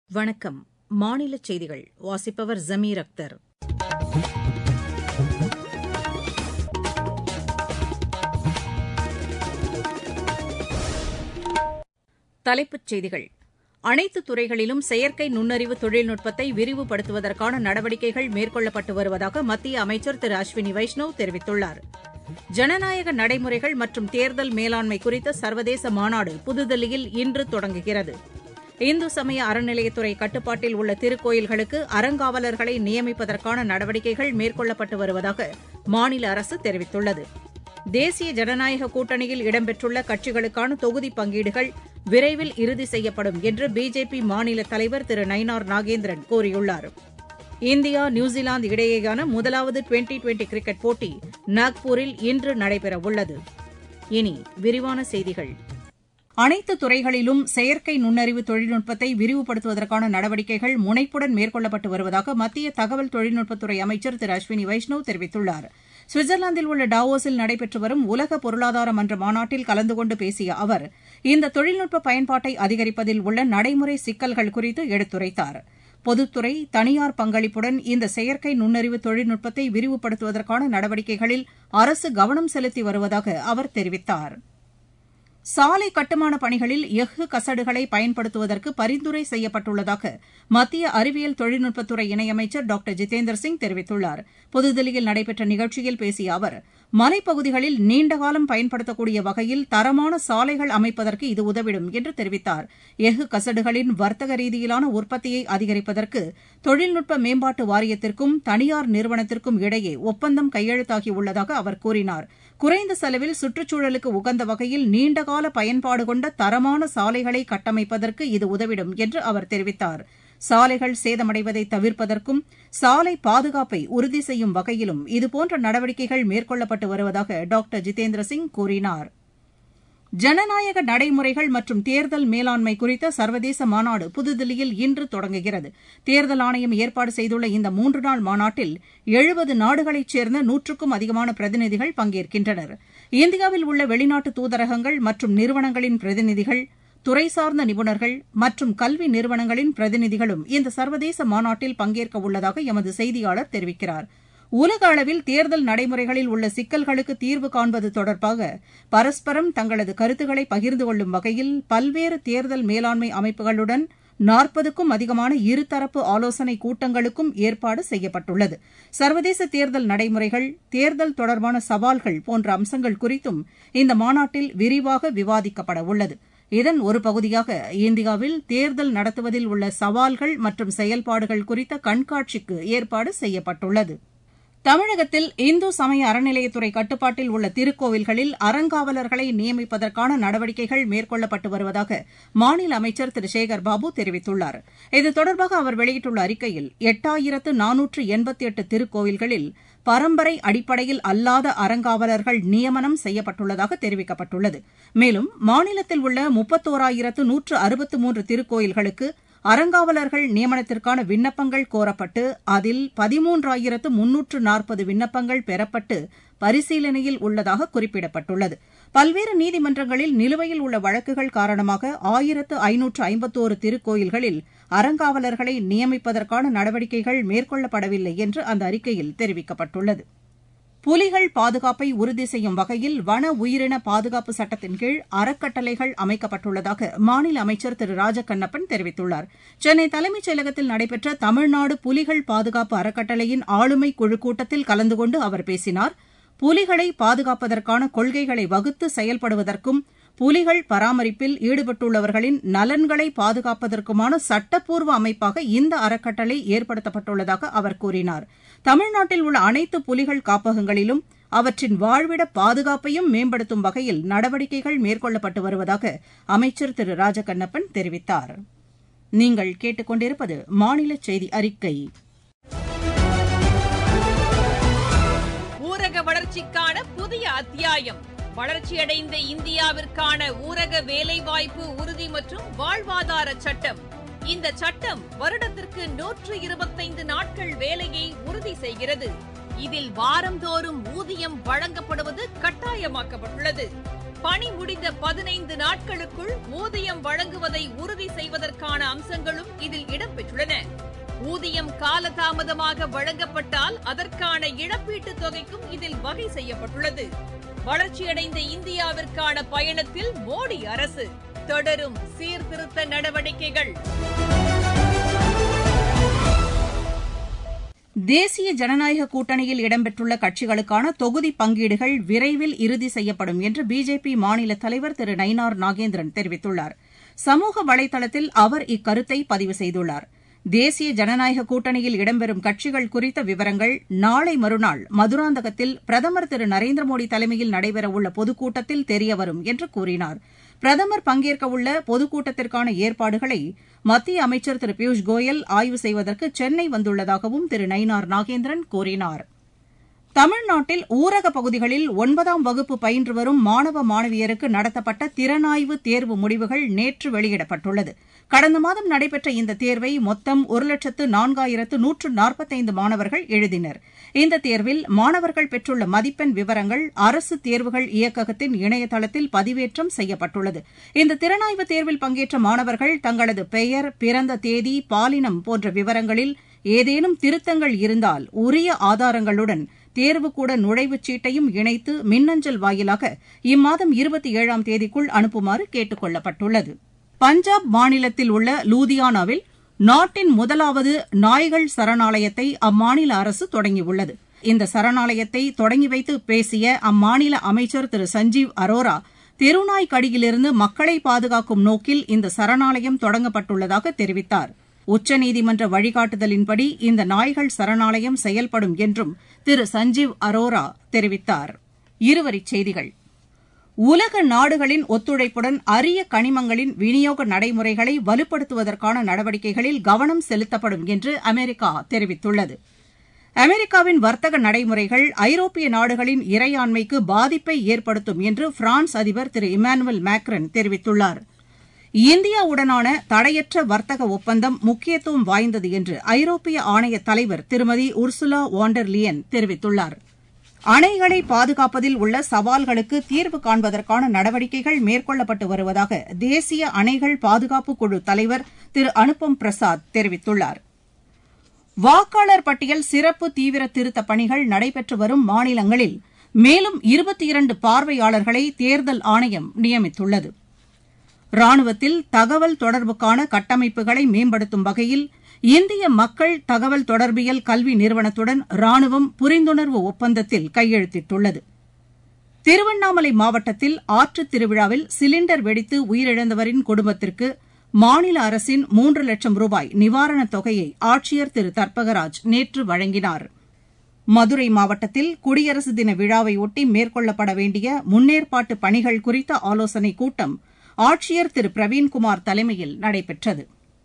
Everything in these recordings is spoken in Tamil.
வணக்கம் மாநிலச் செய்திகள் வாசிப்பவர் ஜமீர் அக்தர் தலைப்புச் செய்திகள் அனைத்து துறைகளிலும் செயற்கை நுண்ணறிவு தொழில்நுட்பத்தை விரிவுபடுத்துவதற்கான நடவடிக்கைகள் மேற்கொள்ளப்பட்டு வருவதாக மத்திய அமைச்சர் திரு அஸ்வினி வைஷ்ணவ் தெரிவித்துள்ளார் ஜனநாயக நடைமுறைகள் மற்றும் தேர்தல் மேலாண்மை குறித்த சர்வதேச மாநாடு புதுதில்லியில் இன்று தொடங்குகிறது இந்து சமய அறநிலையத்துறை கட்டுப்பாட்டில் உள்ள திருக்கோயில்களுக்கு அறங்காவலர்களை நியமிப்பதற்கான நடவடிக்கைகள் மேற்கொள்ளப்பட்டு வருவதாக மாநில அரசு தெரிவித்துள்ளது தேசிய ஜனநாயக கூட்டணியில் இடம்பெற்றுள்ள கட்சிகளுக்கான தொகுதி பங்கீடுகள் விரைவில் இறுதி செய்யப்படும் என்று பிஜேபி மாநில தலைவர் திரு நயினார் நாகேந்திரன் கூறியுள்ளார் இந்தியா நியூசிலாந்து இடையேயான முதலாவது டுவெண்டி டுவெண்டி கிரிக்கெட் போட்டி நாக்பூரில் இன்று நடைபெறவுள்ளது இனி விரிவான செய்திகள் அனைத்து துறைகளிலும் செயற்கை நுண்ணறிவு தொழில்நுட்பத்தை விரிவுபடுத்துவதற்கான நடவடிக்கைகள் முனைப்புடன் மேற்கொள்ளப்பட்டு வருவதாக மத்திய தகவல் தொழில்நுட்பத்துறை அமைச்சர் திரு அஸ்வினி வைஷ்ணவ் தெரிவித்துள்ளார் சுவிட்சர்லாந்தில் உள்ள டாவோஸில் நடைபெற்று வரும் உலக பொருளாதார மன்ற மாநாட்டில் கலந்து கொண்டு பேசிய அவர் இந்த தொழில்நுட்ப பயன்பாட்டை அதிகரிப்பதில் உள்ள நடைமுறை சிக்கல்கள் குறித்து எடுத்துரைத்தார் பொதுத்துறை தனியார் பங்களிப்புடன் இந்த செயற்கை நுண்ணறிவு தொழில்நுட்பத்தை விரிவுபடுத்துவதற்கான நடவடிக்கைகளில் அரசு கவனம் செலுத்தி வருவதாக அவர் தெரிவித்தார் சாலை கட்டுமான பணிகளில் எஃகு கசடுகளை பயன்படுத்துவதற்கு பரிந்துரை செய்யப்பட்டுள்ளதாக மத்திய அறிவியல் தொழில்நுட்பத்துறை இணையமைச்சர் டாக்டர் ஜிதேந்திர சிங் தெரிவித்துள்ளார் புதுதில்லியில் நடைபெற்ற நிகழ்ச்சியில் பேசிய அவர் மலைப்பகுதிகளில் நீண்டகாலம் பயன்படுத்தக்கூடிய வகையில் தரமான சாலைகள் அமைப்பதற்கு இது உதவிடும் என்று தெரிவித்தார் எஃகு கசடுகளின் வர்த்தக ரீதியிலான உற்பத்தியை அதிகரிப்பதற்கு தொழில்நுட்ப மேம்பாட்டு வாரியத்திற்கும் தனியார் நிறுவனத்திற்கும் இடையே ஒப்பந்தம் கையெழுத்தாகியுள்ளதாக அவர் கூறினார் குறைந்த செலவில் சுற்றுச்சூழலுக்கு உகந்த வகையில் நீண்டகால பயன்பாடு கொண்ட தரமான சாலைகளை கட்டமைப்பதற்கு இது உதவிடும் என்று அவர் தெரிவித்தார் சாலைகள் சேதமடைவதை தவிர்ப்பதற்கும் சாலை பாதுகாப்பை உறுதி செய்யும் வகையிலும் இதுபோன்ற நடவடிக்கைகள் மேற்கொள்ளப்பட்டு வருவதாக டாக்டர் ஜிதேந்திர சிங் கூறினார் ஜனநாயக நடைமுறைகள் மற்றும் தேர்தல் மேலாண்மை குறித்த சர்வதேச மாநாடு புதுதில்லியில் இன்று தொடங்குகிறது தேர்தல் ஆணையம் ஏற்பாடு செய்துள்ள இந்த மூன்று நாள் மாநாட்டில் எழுபது நாடுகளைச் சேர்ந்த நூற்றுக்கும் அதிகமான பிரதிநிதிகள் பங்கேற்கின்றனர் இந்தியாவில் உள்ள வெளிநாட்டு தூதரகங்கள் மற்றும் நிறுவனங்களின் பிரதிநிதிகள் துறை சார்ந்த நிபுணர்கள் மற்றும் கல்வி நிறுவனங்களின் பிரதிநிதிகளும் இந்த சர்வதேச மாநாட்டில் பங்கேற்க உள்ளதாக எமது செய்தியாளர் தெரிவிக்கிறார் உலக அளவில் தேர்தல் நடைமுறைகளில் உள்ள சிக்கல்களுக்கு தீர்வு காண்பது தொடர்பாக பரஸ்பரம் தங்களது கருத்துக்களை பகிர்ந்து கொள்ளும் வகையில் பல்வேறு தேர்தல் மேலாண்மை அமைப்புகளுடன் நாற்பதுக்கும் அதிகமான இருதரப்பு ஆலோசனைக் கூட்டங்களுக்கும் ஏற்பாடு செய்யப்பட்டுள்ளது சர்வதேச தேர்தல் நடைமுறைகள் தேர்தல் தொடர்பான சவால்கள் போன்ற அம்சங்கள் குறித்தும் இந்த மாநாட்டில் விரிவாக விவாதிக்கப்பட உள்ளது இதன் ஒரு பகுதியாக இந்தியாவில் தேர்தல் நடத்துவதில் உள்ள சவால்கள் மற்றும் செயல்பாடுகள் குறித்த கண்காட்சிக்கு ஏற்பாடு செய்யப்பட்டுள்ளது தமிழகத்தில் இந்து சமய அறநிலையத்துறை கட்டுப்பாட்டில் உள்ள திருக்கோவில்களில் அறங்காவலர்களை நியமிப்பதற்கான நடவடிக்கைகள் மேற்கொள்ளப்பட்டு வருவதாக மாநில அமைச்சர் திரு சேகர் பாபு தெரிவித்துள்ளார் இது தொடர்பாக அவர் வெளியிட்டுள்ள அறிக்கையில் எட்டாயிரத்து நானூற்று எண்பத்தி எட்டு திருக்கோவில்களில் பரம்பரை அடிப்படையில் அல்லாத அறங்காவலர்கள் நியமனம் செய்யப்பட்டுள்ளதாக தெரிவிக்கப்பட்டுள்ளது மேலும் மாநிலத்தில் உள்ள முப்பத்தோராயிரத்து நூற்று அறுபத்து மூன்று திருக்கோயில்களுக்கு அறங்காவலர்கள் நியமனத்திற்கான விண்ணப்பங்கள் கோரப்பட்டு அதில் பதிமூன்றாயிரத்து முன்னூற்று நாற்பது விண்ணப்பங்கள் பெறப்பட்டு பரிசீலனையில் உள்ளதாக குறிப்பிடப்பட்டுள்ளது பல்வேறு நீதிமன்றங்களில் நிலுவையில் உள்ள வழக்குகள் காரணமாக ஆயிரத்து ஐநூற்று ஐம்பத்தோரு திருக்கோயில்களில் அறங்காவலர்களை நியமிப்பதற்கான நடவடிக்கைகள் மேற்கொள்ளப்படவில்லை என்று அந்த அறிக்கையில் தெரிவிக்கப்பட்டுள்ளது புலிகள் பாதுகாப்பை உறுதி செய்யும் வகையில் வன உயிரின பாதுகாப்பு சட்டத்தின் கீழ் அறக்கட்டளைகள் அமைக்கப்பட்டுள்ளதாக மாநில அமைச்சர் திரு ராஜகண்ணப்பன் தெரிவித்துள்ளார் சென்னை தலைமைச் செயலகத்தில் நடைபெற்ற தமிழ்நாடு புலிகள் பாதுகாப்பு அறக்கட்டளையின் ஆளுமை குழு கூட்டத்தில் கலந்து கொண்டு அவர் பேசினார் புலிகளை பாதுகாப்பதற்கான கொள்கைகளை வகுத்து செயல்படுவதற்கும் புலிகள் பராமரிப்பில் ஈடுபட்டுள்ளவர்களின் நலன்களை பாதுகாப்பதற்குமான சட்டப்பூர்வ அமைப்பாக இந்த அறக்கட்டளை ஏற்படுத்தப்பட்டுள்ளதாக அவர் கூறினார் தமிழ்நாட்டில் உள்ள அனைத்து புலிகள் காப்பகங்களிலும் அவற்றின் வாழ்விட பாதுகாப்பையும் மேம்படுத்தும் வகையில் நடவடிக்கைகள் மேற்கொள்ளப்பட்டு வருவதாக அமைச்சர் திரு ராஜகண்ணப்பன் தெரிவித்தார் நீங்கள் கேட்டுக்கொண்டிருப்பது மாநில செய்தி அறிக்கை ஊரக வளர்ச்சிக்கான புதிய அத்தியாயம் வளர்ச்சியடைந்த இந்தியாவிற்கான ஊரக வேலைவாய்ப்பு உறுதி மற்றும் வாழ்வாதார சட்டம் இந்த சட்டம் வருடத்திற்கு நூற்று இருபத்தைந்து நாட்கள் வேலையை உறுதி செய்கிறது இதில் வாரந்தோறும் ஊதியம் வழங்கப்படுவது கட்டாயமாக்கப்பட்டுள்ளது பணி முடிந்த பதினைந்து நாட்களுக்குள் ஊதியம் வழங்குவதை உறுதி செய்வதற்கான அம்சங்களும் இதில் இடம்பெற்றுள்ளன ஊதியம் காலதாமதமாக வழங்கப்பட்டால் அதற்கான இழப்பீட்டுத் தொகைக்கும் இதில் வகை செய்யப்பட்டுள்ளது வளர்ச்சியடைந்த இந்தியாவிற்கான பயணத்தில் மோடி அரசு தொடரும் சீர்திருத்த நடவடிக்கைகள் தேசிய ஜனநாயக கூட்டணியில் இடம்பெற்றுள்ள கட்சிகளுக்கான தொகுதி பங்கீடுகள் விரைவில் இறுதி செய்யப்படும் என்று பிஜேபி மாநில தலைவர் திரு நயினார் நாகேந்திரன் தெரிவித்துள்ளார் சமூக வலைதளத்தில் அவர் இக்கருத்தை பதிவு செய்துள்ளார் தேசிய ஜனநாயக கூட்டணியில் இடம்பெறும் கட்சிகள் குறித்த விவரங்கள் நாளை மறுநாள் மதுராந்தகத்தில் பிரதமர் திரு நரேந்திர மோடி தலைமையில் நடைபெறவுள்ள பொதுக்கூட்டத்தில் தெரியவரும் என்று கூறினார் பிரதமர் பங்கேற்கவுள்ள பொதுக்கூட்டத்திற்கான ஏற்பாடுகளை மத்திய அமைச்சர் திரு பியூஷ் கோயல் ஆய்வு செய்வதற்கு சென்னை வந்துள்ளதாகவும் திரு நயினார் நாகேந்திரன் கூறினார் தமிழ்நாட்டில் ஊரகப் பகுதிகளில் ஒன்பதாம் வகுப்பு பயின்று வரும் மாணவ மாணவியருக்கு நடத்தப்பட்ட திறனாய்வு தேர்வு முடிவுகள் நேற்று வெளியிடப்பட்டுள்ளது கடந்த மாதம் நடைபெற்ற இந்த தேர்வை மொத்தம் ஒரு லட்சத்து நான்காயிரத்து நூற்று நாற்பத்தைந்து மாணவர்கள் எழுதினர் இந்த தேர்வில் மாணவர்கள் பெற்றுள்ள மதிப்பெண் விவரங்கள் அரசு தேர்வுகள் இயக்ககத்தின் இணையதளத்தில் பதிவேற்றம் செய்யப்பட்டுள்ளது இந்த திறனாய்வு தேர்வில் பங்கேற்ற மாணவர்கள் தங்களது பெயர் பிறந்த தேதி பாலினம் போன்ற விவரங்களில் ஏதேனும் திருத்தங்கள் இருந்தால் உரிய ஆதாரங்களுடன் தேர்வுக்கூட நுழைவுச் சீட்டையும் இணைத்து மின்னஞ்சல் வாயிலாக இம்மாதம் இருபத்தி ஏழாம் தேதிக்குள் அனுப்புமாறு கேட்டுக் கொள்ளப்பட்டுள்ளது பஞ்சாப் மாநிலத்தில் உள்ள லூதியானாவில் நாட்டின் முதலாவது நாய்கள் சரணாலயத்தை அம்மாநில அரசு தொடங்கியுள்ளது இந்த சரணாலயத்தை தொடங்கி வைத்து பேசிய அம்மாநில அமைச்சர் திரு சஞ்சீவ் அரோரா தெருநாய் கடியிலிருந்து மக்களை பாதுகாக்கும் நோக்கில் இந்த சரணாலயம் தொடங்கப்பட்டுள்ளதாக தெரிவித்தார் உச்சநீதிமன்ற வழிகாட்டுதலின்படி இந்த நாய்கள் சரணாலயம் செயல்படும் என்றும் திரு சஞ்சீவ் அரோரா தெரிவித்தார் இருவரிச் செய்திகள் உலக நாடுகளின் ஒத்துழைப்புடன் அரிய கனிமங்களின் விநியோக நடைமுறைகளை வலுப்படுத்துவதற்கான நடவடிக்கைகளில் கவனம் செலுத்தப்படும் என்று அமெரிக்கா தெரிவித்துள்ளது அமெரிக்காவின் வர்த்தக நடைமுறைகள் ஐரோப்பிய நாடுகளின் இறையாண்மைக்கு பாதிப்பை ஏற்படுத்தும் என்று பிரான்ஸ் அதிபர் திரு இமானுவேல் மேக்ரன் தெரிவித்துள்ளார் இந்தியாவுடனான தடையற்ற வர்த்தக ஒப்பந்தம் முக்கியத்துவம் வாய்ந்தது என்று ஐரோப்பிய ஆணைய தலைவர் திருமதி உர்சுலா வாண்டர் லியன் தெரிவித்துள்ளார் அணைகளை பாதுகாப்பதில் உள்ள சவால்களுக்கு தீர்வு காண்பதற்கான நடவடிக்கைகள் மேற்கொள்ளப்பட்டு வருவதாக தேசிய அணைகள் பாதுகாப்பு குழு தலைவர் திரு அனுபம் பிரசாத் தெரிவித்துள்ளார் வாக்காளர் பட்டியல் சிறப்பு தீவிர திருத்தப் பணிகள் நடைபெற்று வரும் மாநிலங்களில் மேலும் இருபத்தி இரண்டு பார்வையாளர்களை தேர்தல் ஆணையம் நியமித்துள்ளது ராணுவத்தில் தகவல் தொடர்புக்கான கட்டமைப்புகளை மேம்படுத்தும் வகையில் இந்திய மக்கள் தகவல் தொடர்பியல் கல்வி நிறுவனத்துடன் ராணுவம் புரிந்துணர்வு ஒப்பந்தத்தில் கையெழுத்திட்டுள்ளது திருவண்ணாமலை மாவட்டத்தில் ஆற்றுத் திருவிழாவில் சிலிண்டர் வெடித்து உயிரிழந்தவரின் குடும்பத்திற்கு மாநில அரசின் மூன்று லட்சம் ரூபாய் நிவாரணத் தொகையை ஆட்சியர் திரு தர்பகராஜ் நேற்று வழங்கினார் மதுரை மாவட்டத்தில் குடியரசு தின விழாவையொட்டி மேற்கொள்ளப்பட வேண்டிய முன்னேற்பாட்டு பணிகள் குறித்த ஆலோசனைக் கூட்டம் ஆட்சியர் திரு பிரவீன்குமார் தலைமையில் நடைபெற்றது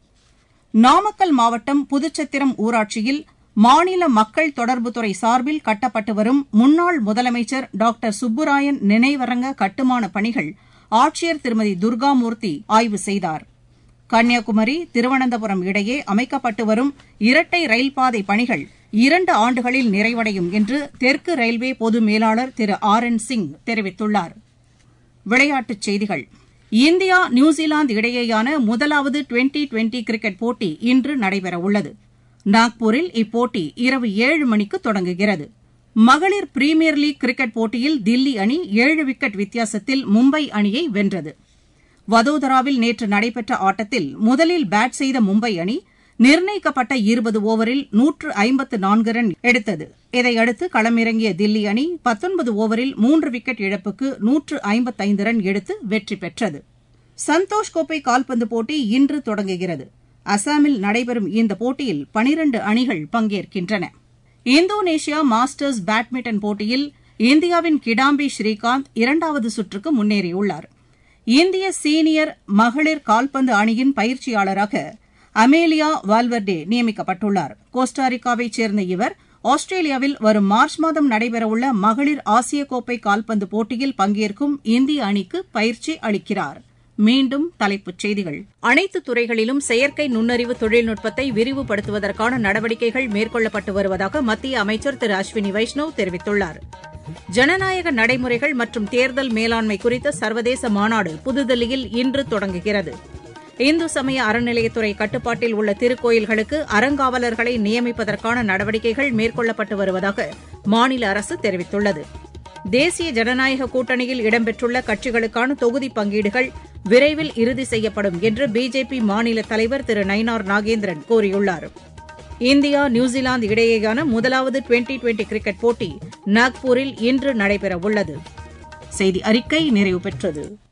நாமக்கல் மாவட்டம் புதுச்சத்திரம் ஊராட்சியில் மாநில மக்கள் தொடர்புத்துறை சார்பில் கட்டப்பட்டு வரும் முன்னாள் முதலமைச்சர் டாக்டர் சுப்புராயன் நினைவரங்க கட்டுமான பணிகள் ஆட்சியர் திருமதி துர்காமூர்த்தி ஆய்வு செய்தார் கன்னியாகுமரி திருவனந்தபுரம் இடையே அமைக்கப்பட்டு வரும் இரட்டை ரயில்பாதை பணிகள் இரண்டு ஆண்டுகளில் நிறைவடையும் என்று தெற்கு ரயில்வே பொது மேலாளர் திரு ஆர் என் சிங் தெரிவித்துள்ளார் விளையாட்டுச் செய்திகள் இந்தியா நியூசிலாந்து இடையேயான முதலாவது டுவெண்டி டுவெண்டி கிரிக்கெட் போட்டி இன்று நடைபெறவுள்ளது நாக்பூரில் இப்போட்டி இரவு ஏழு மணிக்கு தொடங்குகிறது மகளிர் பிரீமியர் லீக் கிரிக்கெட் போட்டியில் தில்லி அணி ஏழு விக்கெட் வித்தியாசத்தில் மும்பை அணியை வென்றது வதோதராவில் நேற்று நடைபெற்ற ஆட்டத்தில் முதலில் பேட் செய்த மும்பை அணி நிர்ணயிக்கப்பட்ட இருபது ஓவரில் நூற்று ஐம்பத்து நான்கு ரன் எடுத்தது இதையடுத்து களமிறங்கிய தில்லி அணி பத்தொன்பது ஓவரில் மூன்று விக்கெட் இழப்புக்கு நூற்று ஐம்பத்தைந்து ரன் எடுத்து வெற்றி பெற்றது சந்தோஷ் கோப்பை கால்பந்து போட்டி இன்று தொடங்குகிறது அசாமில் நடைபெறும் இந்த போட்டியில் பனிரண்டு அணிகள் பங்கேற்கின்றன இந்தோனேஷியா மாஸ்டர்ஸ் பேட்மிண்டன் போட்டியில் இந்தியாவின் கிடாம்பி ஸ்ரீகாந்த் இரண்டாவது சுற்றுக்கு முன்னேறியுள்ளார் இந்திய சீனியர் மகளிர் கால்பந்து அணியின் பயிற்சியாளராக அமேலியா வால்வர்டே நியமிக்கப்பட்டுள்ளார் கோஸ்டாரிக்காவைச் சேர்ந்த இவர் ஆஸ்திரேலியாவில் வரும் மார்ச் மாதம் நடைபெறவுள்ள மகளிர் ஆசிய கோப்பை கால்பந்து போட்டியில் பங்கேற்கும் இந்திய அணிக்கு பயிற்சி அளிக்கிறார் மீண்டும் தலைப்புச் செய்திகள் அனைத்து துறைகளிலும் செயற்கை நுண்ணறிவு தொழில்நுட்பத்தை விரிவுபடுத்துவதற்கான நடவடிக்கைகள் மேற்கொள்ளப்பட்டு வருவதாக மத்திய அமைச்சர் திரு அஸ்வினி வைஷ்ணவ் தெரிவித்துள்ளார் ஜனநாயக நடைமுறைகள் மற்றும் தேர்தல் மேலாண்மை குறித்த சர்வதேச மாநாடு புதுதில்லியில் இன்று தொடங்குகிறது இந்து சமய அறநிலையத்துறை கட்டுப்பாட்டில் உள்ள திருக்கோயில்களுக்கு அறங்காவலர்களை நியமிப்பதற்கான நடவடிக்கைகள் மேற்கொள்ளப்பட்டு வருவதாக மாநில அரசு தெரிவித்துள்ளது தேசிய ஜனநாயக கூட்டணியில் இடம்பெற்றுள்ள கட்சிகளுக்கான தொகுதி பங்கீடுகள் விரைவில் இறுதி செய்யப்படும் என்று பிஜேபி மாநில தலைவர் திரு நயினார் நாகேந்திரன் கூறியுள்ளார் இந்தியா நியூசிலாந்து இடையேயான முதலாவது டுவெண்டி டுவெண்டி கிரிக்கெட் போட்டி நாக்பூரில் இன்று நடைபெறவுள்ளது செய்தி அறிக்கை நிறைவு பெற்றது